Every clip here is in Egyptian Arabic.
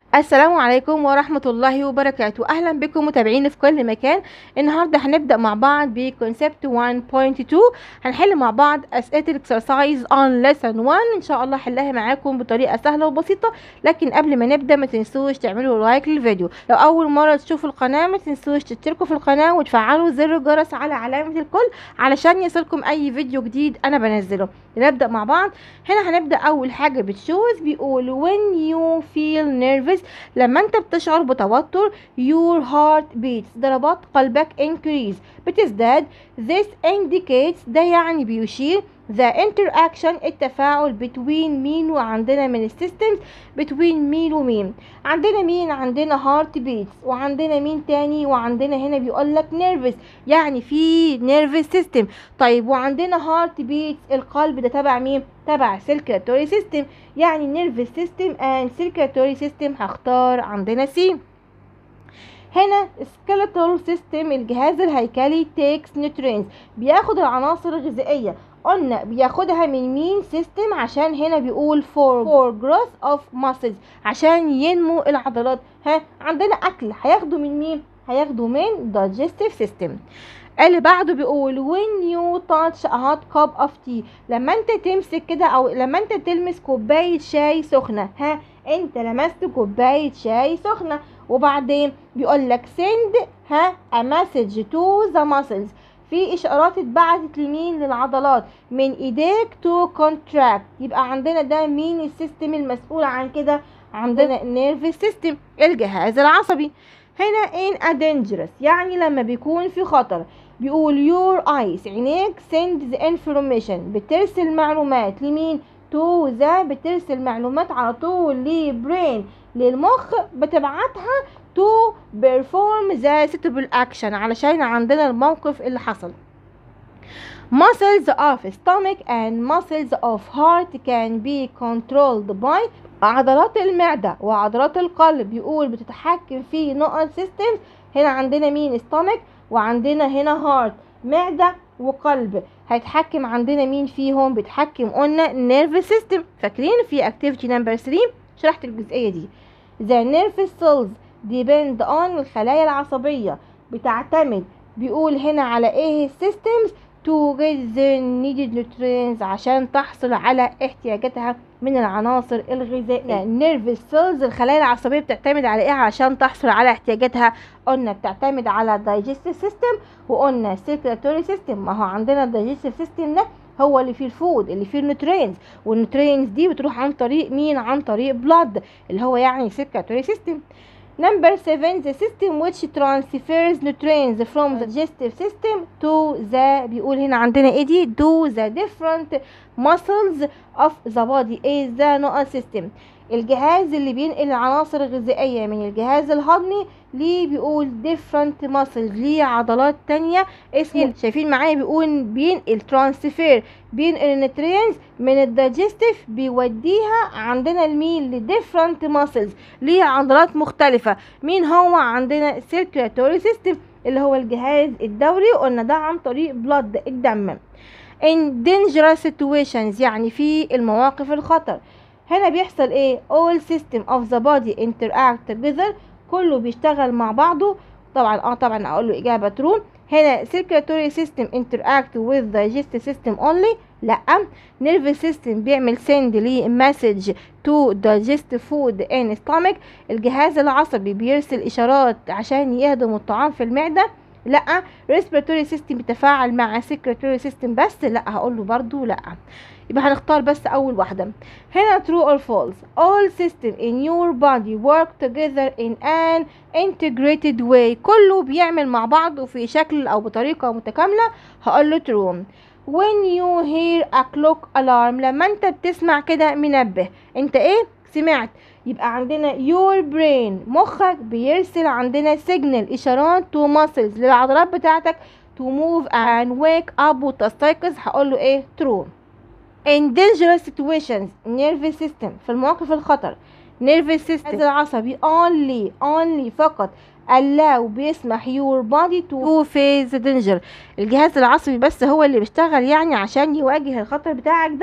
السلام عليكم ورحمة الله وبركاته أهلا بكم متابعين في كل مكان النهاردة هنبدأ مع بعض بكونسبت 1.2 هنحل مع بعض أسئلة الاكسرسايز on lesson 1 إن شاء الله حلها معاكم بطريقة سهلة وبسيطة لكن قبل ما نبدأ ما تنسوش تعملوا لايك للفيديو لو أول مرة تشوفوا القناة ما تنسوش تشتركوا في القناة وتفعلوا زر الجرس على علامة الكل علشان يصلكم أي فيديو جديد أنا بنزله نبدأ مع بعض هنا هنبدأ أول حاجة بتشوز بيقول when you feel nervous لما انت بتشعر بتوتر your heart beats ضربات قلبك increase بتزداد this indicates ده يعني بيشير the interaction التفاعل between مين وعندنا من السيستمز between مين ومين عندنا مين عندنا heart beats وعندنا مين تاني وعندنا هنا بيقول لك nervous يعني في nervous system طيب وعندنا heart beats القلب ده تبع مين تبع circulatory system يعني nervous system and circulatory system هختار عندنا C هنا skeletal system الجهاز الهيكلي takes nutrients بياخد العناصر الغذائية قلنا بياخدها من مين سيستم عشان هنا بيقول for for growth of muscles عشان ينمو العضلات ها عندنا اكل هياخده من مين هياخده من digestive system اللي بعده بيقول when you touch a hot cup of tea لما انت تمسك كده او لما انت تلمس كوباية شاي سخنة ها انت لمست كوباية شاي سخنة وبعدين بيقول لك send ها a message to the muscles في اشارات اتبعتت لمين للعضلات من ايديك تو كونتراكت يبقى عندنا ده مين السيستم المسؤول عن كده عندنا النيرف سيستم الجهاز العصبي هنا in a dangerous يعني لما بيكون في خطر بيقول your eyes عينيك send the information بترسل معلومات لمين تو ذا بترسل معلومات على طول لبرين للمخ بتبعتها to perform the suitable action علشان عندنا الموقف اللي حصل muscles of stomach and muscles of heart can be controlled by عضلات المعدة وعضلات القلب يقول بتتحكم في نقط systems هنا عندنا مين stomach وعندنا هنا heart معدة وقلب هيتحكم عندنا مين فيهم بيتحكم قلنا nervous system فاكرين في activity number 3 شرحت الجزئية دي the nervous cells depend on الخلايا العصبية بتعتمد بيقول هنا على ايه السيستمز to get the needed nutrients عشان تحصل على احتياجاتها من العناصر الغذائية nervous cells الخلايا العصبية بتعتمد على ايه عشان تحصل على احتياجاتها قلنا بتعتمد على digestive system وقلنا circulatory system ما هو عندنا digestive system ده هو اللي فيه الفود اللي فيه النوترينز والنوترينز دي بتروح عن طريق مين عن طريق blood اللي هو يعني circulatory system Number seven, the system which transfers nutrients from the digestive system to the بيقول هنا عندنا ايه دي to the different muscles of the body is the نقط system الجهاز اللي بينقل العناصر الغذائية من الجهاز الهضمي ليه بيقول different muscles ليه عضلات تانية اسمه شايفين معايا بيقول بينقل transfer بينقل النترينز من الدايجستيف بيوديها عندنا المين لديفرنت muscles ليه عضلات مختلفة مين هو عندنا circulatory system اللي هو الجهاز الدوري قلنا ده عن طريق blood الدم in dangerous situations يعني في المواقف الخطر هنا بيحصل ايه all system of the body interact together كله بيشتغل مع بعضه طبعا اه طبعا اقول له اجابه true هنا circulatory system interact with digestive system only لا nervous system بيعمل send لي message to digest food in stomach الجهاز العصبي بيرسل اشارات عشان يهضم الطعام في المعده لا respiratory system بيتفاعل مع circulatory system بس لا هقول له برضو لا يبقى هنختار بس اول واحده هنا true or false all system in your body work together in an integrated way كله بيعمل مع بعضه في شكل او بطريقه متكامله هقول له true when you hear a clock alarm لما انت بتسمع كده منبه انت ايه سمعت يبقى عندنا your brain مخك بيرسل عندنا signal اشارات to muscles للعضلات بتاعتك to move and wake up وتستيقظ هقول له ايه true in dangerous situations nervous system في المواقف الخطر nervous system العصبي only only فقط allow بيسمح your body to face the danger الجهاز العصبي بس هو اللي بيشتغل يعني عشان يواجه الخطر بتاعك ده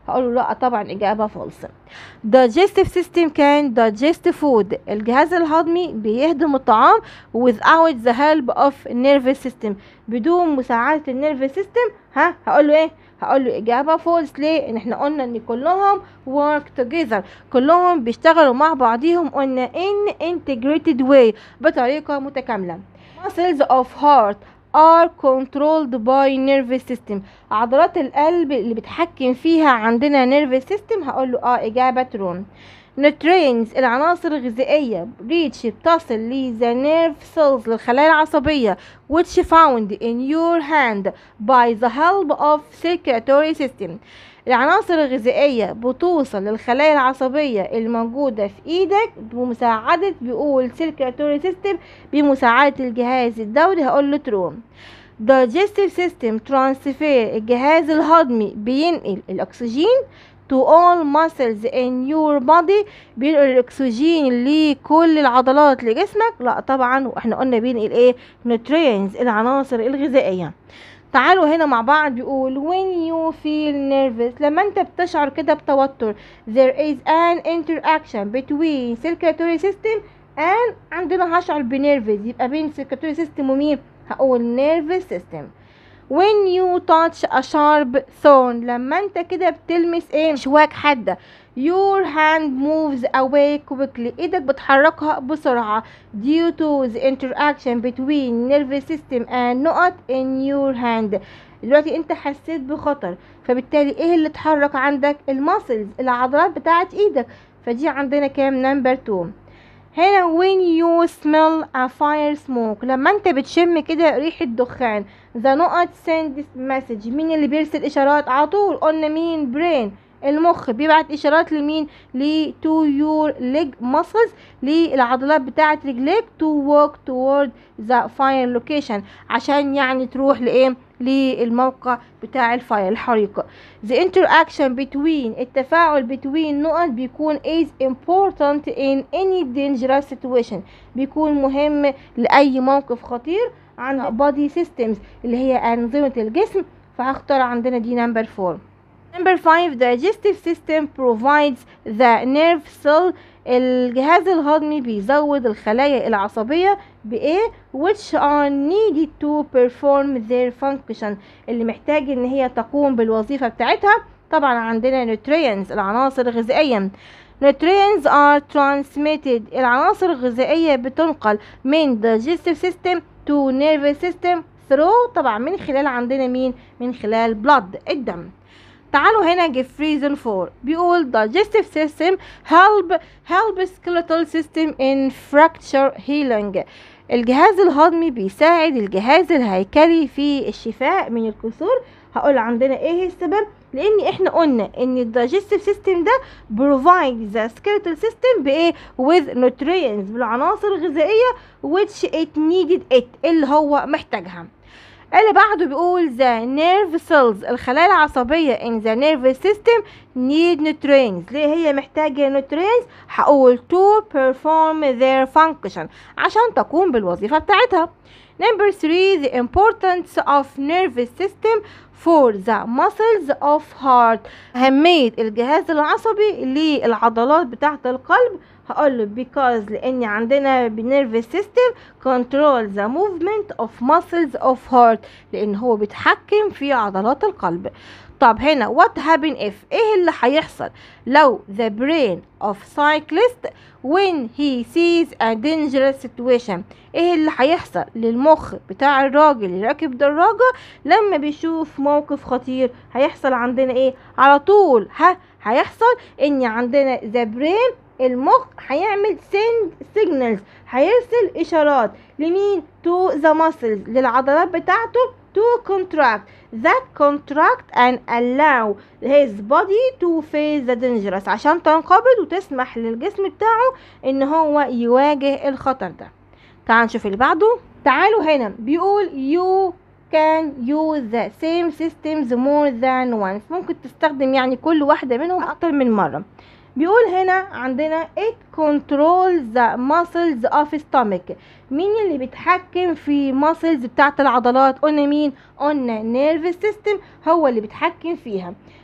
هقول له لا طبعا اجابه فولس digestive system can digest food الجهاز الهضمي بيهضم الطعام without the help of nervous system بدون مساعدة النيرفس سيستم ها هقول له ايه هقول له اجابة فولس ليه ان احنا قلنا ان كلهم work together كلهم بيشتغلوا مع بعضيهم قلنا in integrated way بطريقة متكاملة muscles of heart are controlled by nervous system عضلات القلب اللي بتحكم فيها عندنا nervous system هقول له اه اجابة ترون nutrients العناصر الغذائية reach بتصل ل the nerve cells للخلايا العصبية which found in your hand by the help of circulatory system العناصر الغذائية بتوصل للخلايا العصبية الموجودة في ايدك بمساعدة بيقول circulatory system بمساعدة الجهاز الدوري هقول له ترون digestive system transfer الجهاز الهضمي بينقل الأكسجين to all muscles in your body بينقل الأكسجين لكل العضلات لجسمك لا طبعا واحنا قلنا بينقل ايه nutrients العناصر الغذائية تعالوا هنا مع بعض بيقول when you feel nervous لما انت بتشعر كده بتوتر there is an interaction between circulatory system and عندنا هشعر بنيرفز يبقى بين circulatory system ومين هقول nervous system when you touch a sharp thorn لما انت كده بتلمس ايه شواك حادة your hand moves away quickly ايدك بتحركها بسرعة due to the interaction between nervous system and نقط in your hand دلوقتي انت حسيت بخطر فبالتالي ايه اللي اتحرك عندك الماسلز العضلات بتاعت ايدك فدي عندنا كام نمبر 2 هنا when you smell a fire smoke لما انت بتشم كده ريحة دخان the نقط send message مين اللي بيرسل اشارات على طول قلنا مين brain المخ بيبعت اشارات لمين ل to your leg muscles للعضلات بتاعه رجليك to walk toward the fire location عشان يعني تروح لايه للموقع بتاع الفاير الحريق the interaction between التفاعل between نقط بيكون is important in any dangerous situation بيكون مهم لأي موقف خطير عن body systems اللي هي أنظمة الجسم فهختار عندنا دي نمبر 4 Number 5 digestive system provides the nerve cell الجهاز الهضمي بيزود الخلايا العصبية بإيه which are needed to perform their function اللي محتاج إن هي تقوم بالوظيفة بتاعتها طبعا عندنا nutrients العناصر الغذائية nutrients are transmitted العناصر الغذائية بتنقل من digestive system to nervous system through طبعا من خلال عندنا مين من خلال blood الدم تعالوا هنا give reason for بيقول digestive system help help skeletal system in fracture healing الجهاز الهضمي بيساعد الجهاز الهيكلي في الشفاء من الكسور هقول عندنا ايه السبب لان احنا قلنا ان الدايجستيف سيستم ده provide the skeletal system بايه with nutrients بالعناصر الغذائيه which it needed it اللي هو محتاجها اللي بعده بيقول the nerve cells الخلايا العصبية in the nervous system need nutrients ليه هي محتاجة nutrients هقول to perform their function عشان تقوم بالوظيفة بتاعتها number 3 the importance of nervous system for the muscles of heart أهمية الجهاز العصبي للعضلات بتاعة القلب هقول له because لان عندنا nervous system control the movement of muscles of heart لان هو بيتحكم في عضلات القلب طب هنا what happen if ايه اللي هيحصل لو the brain of cyclist when he sees a dangerous situation ايه اللي هيحصل للمخ بتاع الراجل اللي راكب دراجة لما بيشوف موقف خطير هيحصل عندنا ايه على طول ها هيحصل ان عندنا the brain المخ هيعمل send signals هيرسل اشارات لمين to the muscles للعضلات بتاعته to contract that contract and allow his body to face the dangerous عشان تنقبض وتسمح للجسم بتاعه ان هو يواجه الخطر ده تعال نشوف اللي بعده تعالوا هنا بيقول you can use the same systems more than once ممكن تستخدم يعني كل واحدة منهم أكتر من مرة بيقول هنا عندنا it controls the muscles of stomach مين اللي بيتحكم في muscles بتاعت العضلات قلنا مين قلنا nervous system هو اللي بيتحكم فيها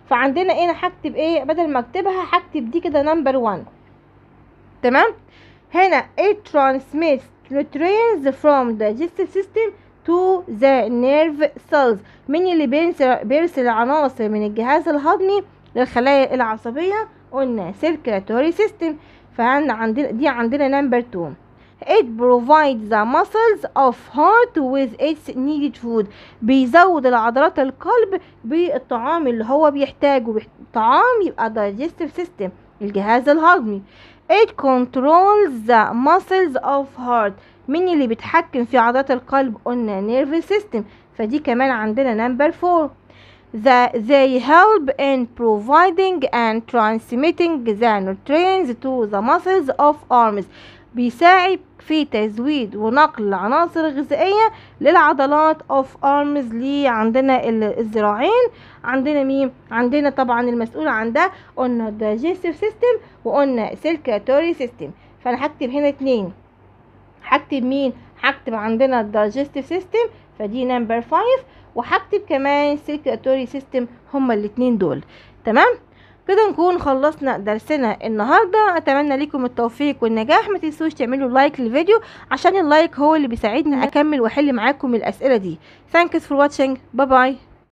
فعندنا ايه انا هكتب ايه بدل ما اكتبها هكتب دي كده نمبر 1 تمام هنا it transmits nutrients from the digestive system to the nerve cells مين اللي بيرسل, بيرسل عناصر من الجهاز الهضمي للخلايا العصبية قلنا circulatory system فعندنا دي عندنا نمبر 2 It provides the muscles of heart with its needed food بيزود العضلات القلب بالطعام اللي هو بيحتاجه طعام يبقى digestive system الجهاز الهضمي It controls the muscles of heart مين اللي بيتحكم في عضلات القلب قلنا nervous system فدي كمان عندنا نمبر 4 the, they help in providing and transmitting the nutrients to the muscles of arms بيساعد في تزويد ونقل العناصر الغذائية للعضلات of arms اللي عندنا الذراعين عندنا مين عندنا طبعا المسؤول عن ده قلنا digestive system وقلنا circulatory system فانا هكتب هنا اتنين هكتب مين هكتب عندنا digestive system فدي نمبر 5 وهكتب كمان circulatory system هما الاتنين دول تمام كده نكون خلصنا درسنا النهارده اتمنى لكم التوفيق والنجاح ما تنسوش تعملوا لايك للفيديو عشان اللايك هو اللي بيساعدني اكمل واحل معاكم الاسئله دي thanks for watching باي باي